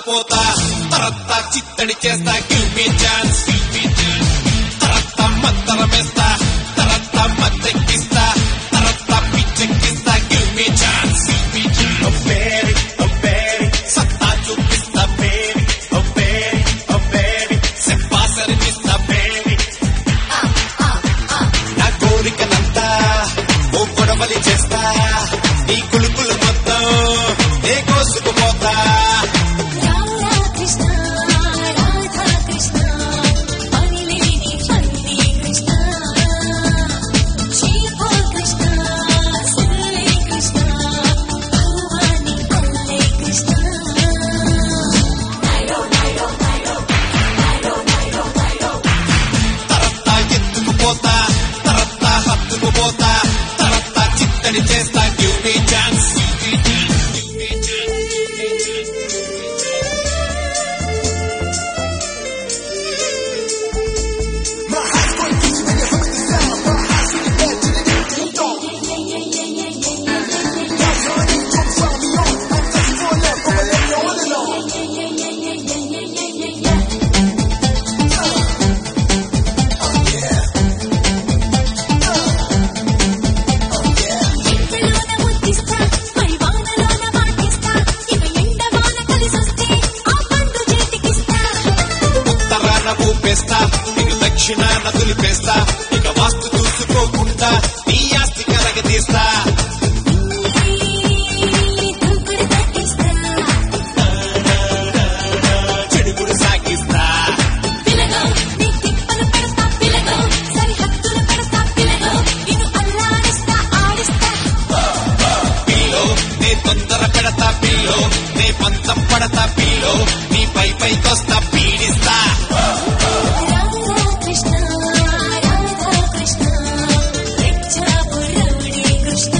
పోతా తరత్త చిత్తడి చేస్తా గివ్ మీ ఛాన్స్ తరత్త మంతరమేస్తా తరత్త మత్తెక్కిస్తా తరత్త పిచ్చెక్కిస్తా give me chance baby baby సత్తా చూపిస్తా బేబీ బేబీ బేబీ సెప్పాసరినిస్తా బేబీ నా కోరికనంతా ఓ గొడవలి చేస్తా నీ కులుకులు మొత్తం ఏ కోసుకుపోతా రాధా కృష్ణ రాధా కృష్ణ పనిలేని పల్లి కృష్ణ శ్రీపా కృష్ణ సురలే కృష్ణ భగవాని కొల్లే కృష్ణ నైరో నైరో నైరో నైరో నైరో నైరో తరత్తా ఎత్తుకుపోతా తరత్తా హత్తుకుపోతా తరత్తా చిత్తడి చేస్తా గివ్ మీ ఛాన్స్ ఎండలోన ముద్దిస్తా మరి వానలోన మాటిస్తా ఇక ఎండ వాన కలిసొస్తే ఆ పండు చేతికిస్తా ఉత్తరాన ఊపేస్తా నీకు దక్షిణాన దులిపేస్తా ఇక వాస్తు చూసుకోకుండా నీ ఆస్తి కరగదీస్తా తుంపుడు తగ్గిస్తా చెడుగుడు సాగిస్తా పిలగో నీ తిప్పలు పెడతా పిలగో సరిహద్దులు పెడతా పిలగో నిన్ను అల్లాడిస్తా ఆడిస్తా పిల్లో నే తొందర పెడతా పిల్లో నే పంతం పడతా పిల్లో నీ పై పైకొస్తా పీడిస్తా రాధా కృష్ణ రాధా కృష్ణ రెచ్చాపు రౌడీ కృష్ణ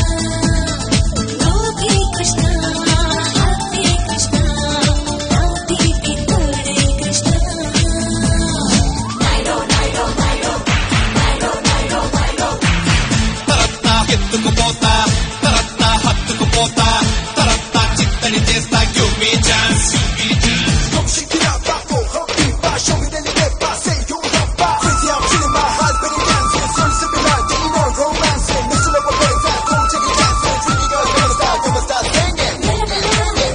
గోపి కృష్ణ హ్యాపీ కృష్ణ నా తీపి తోడే కృష్ణ నైరో నైరో నైరో నైరో నైరో నైరో తరత్తా ఎత్తుకుపోతా తరత్తా హత్తుకుపోతా తరత్తా చిత్తడి చేస్తా give me chance Come shake it out, rock, roll, her beat, by, show me that you get by, say you love by. Crazy, I'm chilling my heart, but it dancing, sun sipping out, getting on, romancing, mixing up a better time, come check it out, so treat me girl, never stop, never stop singing.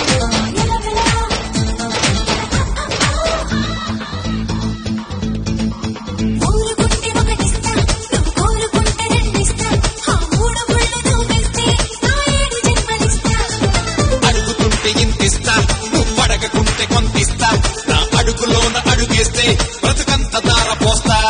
ఊరుకుంటే ఒకటిస్తా నువ్వు కోరుకుంటే రెండిస్తా ఆ మూడు ముళ్ళు నువ్వేస్తే నా ఏడు జన్మలిస్తా అడుగుతుంటే ఇంతిస్తా నువ్వు అడగకుంటే కొంతిస్తా నా అడుగులోన అడుగేస్తే బ్రతుకంత దార పోస్తా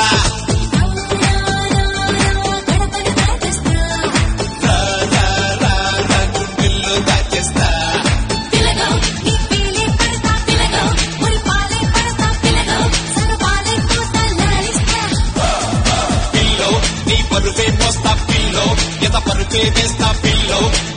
గడపలు దాటేస్తా రా, రా, రా, నా గుండెల్లో దాచేస్తా పిలగో నీ పీలే పడతా పిలగో మురి పాలే పడతా పిలగో సరపాలే పోతా లాలిస్తా పిల్లో నీ పరువే పోస్తా పిల్లో ఎత పరుపే వేస్తా పిల్లో